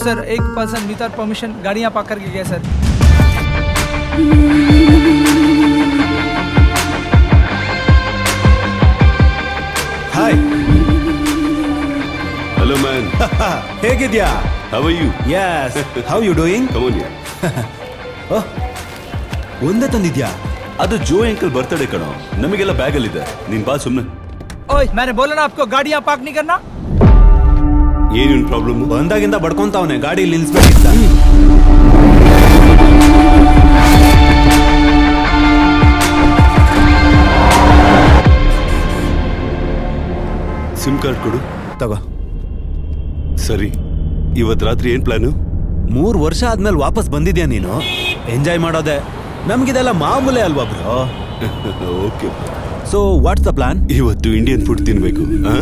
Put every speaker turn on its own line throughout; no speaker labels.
Sir एक person without permission गाड़ियाँ park करके गया सर
ಹಾಯ್
ಹಲೋ ಮ್ಯಾನ್
ಹೇಗಿದ್ಯಾ
how are you
yes how you doing
come on
ಒಂದೇ ತಂದಿದ್ಯಾ
ಅದು ಜೋ ಅಂಕಲ್ ಬರ್ತಡೇ ಕಣೋ ನಮಗೆಲ್ಲ ಬ್ಯಾಗಲ್ಲಿ ಇದೆ ನೀನ್ ಬಾ ಸುಮ್ಮನೆ
ओए मैंने बोला ना आपको गाड़ियाँ पार्क नहीं करना
ಏನೇನು ಪ್ರಾಬ್ಲಮ್
ಬಂದಾಗಿಂದ ಬಡ್ಕೊಂತಾವನೆ ಗಾಡಿ ನಿಲ್ಸ್ಬೇಕಿತ್ತ
ಸಿಮ್ ಕಾರ್ಡ್ ಕೊಡು
ತಗೋ
ಸರಿ ಇವತ್ ರಾತ್ರಿ ಏನ್ ಪ್ಲಾನು
ಮೂರ್ ವರ್ಷ ಆದ್ಮೇಲೆ ವಾಪಸ್ ಬಂದಿದ್ಯಾ ನೀನು ಎಂಜಾಯ್ ಮಾಡೋದೆ ನಮ್ಗಿದೆಲ್ಲ ಮಾಮೂಲೆ ಅಲ್ವಾ bro
okay
so what's the plan
ಇವತ್ತು ಇಂಡಿಯನ್ ಫುಡ್ ತಿನ್ಬೇಕು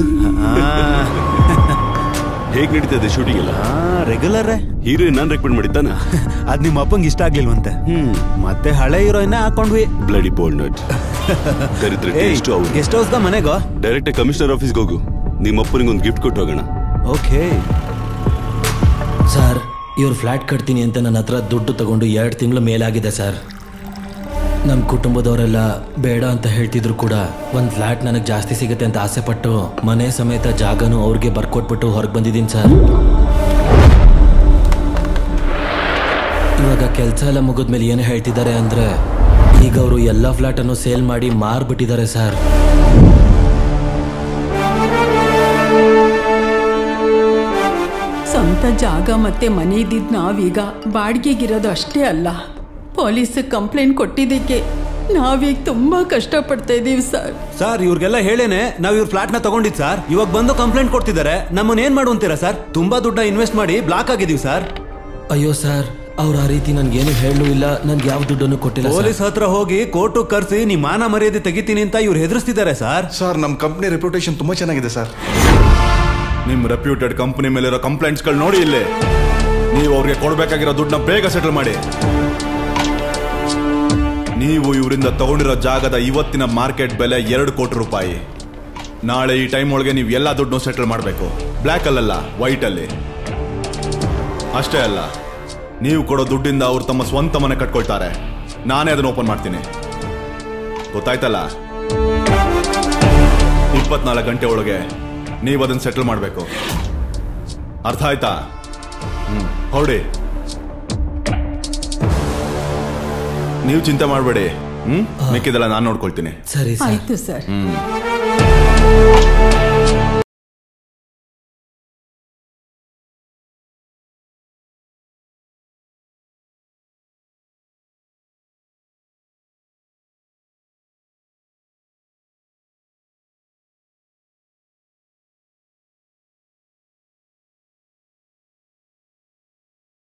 ಹೇಗ್ ನಡೀತದೆ ಶೂಟಿಂಗ್ ಎಲ್ಲ
ರೆಗ್ಯುಲರ್
ಹೀರೋಯಿನ್ ನಾನ್ ರೆಕಮೆಂಡ್ ಮಾಡಿದ್ದಾನ
ಅದ್ ನಿಮ್ಮ ಅಪ್ಪಂಗೆ ಇಷ್ಟ ಆಗ್ಲಿಲ್ವಂತೆ
ಹ್ಮ್
ಮತ್ತೆ ಹಳೆ ಹೀರೋಯಿನ್ ಹಾಕೊಂಡ್ವಿ
ಬ್ಲಡಿ ಬೋಲ್ಡ್ ನಟ್ ಕರಿದ್ರೆ ಟೇಸ್ಟ್ ಅವ್ರು
ಗೆಸ್ಟ್ ಹೌಸ್ಗ ಮನೆಗೋ
ಡೈರೆಕ್ಟ್ ಕಮಿಷನರ್ ಆಫೀಸ್ಗೆ ಹೋಗು ನಿಮ್ಮ ಅಪ್ಪನಿಗೆ ಒಂದು ಗಿಫ್ಟ್ ಕೊಟ್ಟು ಹೋಗೋಣ
ಓಕೆ
ಸರ್ ಇವ್ರು ಫ್ಲ್ಯಾಟ್ ಕಟ್ತೀನಿ ಅಂತ ನನ್ನ ಹತ್ರ ದುಡ್ಡು ತಗೊಂಡು ಎರಡು ತಿಂಗಳ ಮೇಲಾಗಿದೆ ಸರ್ ನಮ್ಮ ಕುಟುಂಬದವರೆಲ್ಲ ಬೇಡ ಅಂತ ಹೇಳ್ತಿದ್ರು ಕೂಡ ಒಂದು ಫ್ಲ್ಯಾಟ್ ನನಗೆ ಜಾಸ್ತಿ ಸಿಗುತ್ತೆ ಅಂತ ಆಸೆ ಪಟ್ಟು ಮನೆ ಸಮೇತ ಜಾಗನೂ ಅವ್ರಿಗೆ ಬರ್ಕೊಟ್ಬಿಟ್ಟು ಹೊರಗೆ ಬಂದಿದ್ದೀನಿ ಸರ್ ಇವಾಗ ಕೆಲಸ ಎಲ್ಲ ಮುಗಿದ್ಮೇಲೆ ಏನು ಹೇಳ್ತಿದ್ದಾರೆ ಅಂದರೆ ಈಗ ಅವರು ಎಲ್ಲ ಫ್ಲ್ಯಾಟನ್ನು ಸೇಲ್ ಮಾಡಿ ಮಾರ್ಬಿಟ್ಟಿದ್ದಾರೆ ಸರ್
ಸ್ವಂತ ಜಾಗ ಮತ್ತೆ ಮನೆ ಇದ್ದಿದ್ದು ನಾವೀಗ ಬಾಡಿಗೆಗಿರೋದು ಅಷ್ಟೇ ಅಲ್ಲ ಪೊಲೀಸ್ ಕಂಪ್ಲೇಂಟ್ ಕೊಟ್ಟಿದ್ದಕ್ಕೆ ನಾವೀಗ ತುಂಬಾ ಕಷ್ಟಪಡ್ತಾ ಇದೀವಿ ಸರ್
ಸರ್ ಇವ್ರಿಗೆಲ್ಲ ಹೇಳೇನೆ ನಾವ್ ಇವ್ರ ಫ್ಲಾಟ್ ನ ತಗೊಂಡಿದ್ ಸರ್ ಇವಾಗ ಬಂದು ಕಂಪ್ಲೇಂಟ್ ಕೊಡ್ತಿದ್ದಾರೆ ನಮ್ಮನ್ನ ಏನ್ ಮಾಡುವಂತೀರಾ ಸರ್ ತುಂಬಾ ದುಡ್ಡ ಇನ್ವೆಸ್ಟ್ ಮಾಡಿ ಬ್ಲಾಕ್ ಆಗಿದೀವಿ ಸರ್
ಅಯ್ಯೋ ಸರ್ ಅವ್ರು ಆ ರೀತಿ ನನ್ಗೇನು ಹೇಳಲೂ ಇಲ್ಲ ನನ್ಗೆ ಯಾವ ದುಡ್ಡನ್ನು ಕೊಟ್ಟಿಲ್ಲ ಸರ್.
ಪೊಲೀಸ್ ಹತ್ರ ಹೋಗಿ ಕೋರ್ಟು ಕರ್ಸಿ ನೀ ಮಾನ ಮರ್ಯಾದೆ ತೆಗಿತೀನಿ ಅಂತ ಇವ್ರು ಹೆದರ್ಸ್ತಿದ್ದಾರೆ ಸರ್
ಸರ್ ನಮ್ಮ ಕಂಪ್ನಿ ರೆಪ್ಯುಟೇಷನ್ ತುಂಬಾ ಚೆನ್ನಾಗಿದೆ ಸರ್
ನಿಮ್ ರೆಪ್ಯೂಟೆಡ್ ಕಂಪನಿ ಮೇಲಿರೋ ಕಂಪ್ಲೇಂಟ್ಸ್ಗಳು ನೋಡಿ ಇಲ್ಲಿ ನೀವು ಅವ್ರಿಗೆ ಕೊಡ್ಬೇಕಾಗಿರೋ ದುಡ್ಡನ್ನ ಬೇಗ ಸೆಟಲ್ ಮಾಡಿ ನೀವು ಇವರಿಂದ ತಗೊಂಡಿರೋ ಜಾಗದ ಇವತ್ತಿನ ಮಾರ್ಕೆಟ್ ಬೆಲೆ ಎರಡು ಕೋಟಿ ರೂಪಾಯಿ ನಾಳೆ ಈ ಟೈಮ್ ಒಳಗೆ ನೀವು ಎಲ್ಲ ದುಡ್ಡನ್ನು ಸೆಟಲ್ ಮಾಡಬೇಕು ಬ್ಲ್ಯಾಕ್ ಅಲ್ಲಲ್ಲ ವೈಟ್ ಅಲ್ಲಿ ಅಷ್ಟೇ ಅಲ್ಲ ನೀವು ಕೊಡೋ ದುಡ್ಡಿಂದ ಅವ್ರು ತಮ್ಮ ಸ್ವಂತ ಮನೆ ಕಟ್ಕೊಳ್ತಾರೆ ನಾನೇ ಅದನ್ನ ಓಪನ್ ಮಾಡ್ತೀನಿ ಗೊತ್ತಾಯ್ತಲ್ಲ ಇಪ್ಪತ್ನಾಲ್ಕು ಗಂಟೆ ಒಳಗೆ ನೀವು ಅದನ್ನ ಸೆಟಲ್ ಮಾಡಬೇಕು ಅರ್ಥ ಆಯ್ತಾ ಹ್ಮ್ ಹೊರಡಿ ನೀವು ಚಿಂತೆ ಮಾಡಬೇಡಿ ಹ್ಮ್ ಮಿಕ್ಕಿದೆಲ್ಲ ನಾನು ನೋಡ್ಕೊಳ್ತೀನಿ
ಸರಿ ಸರ್
ಆಯ್ತು ಸರ್
ಹ್ಮ್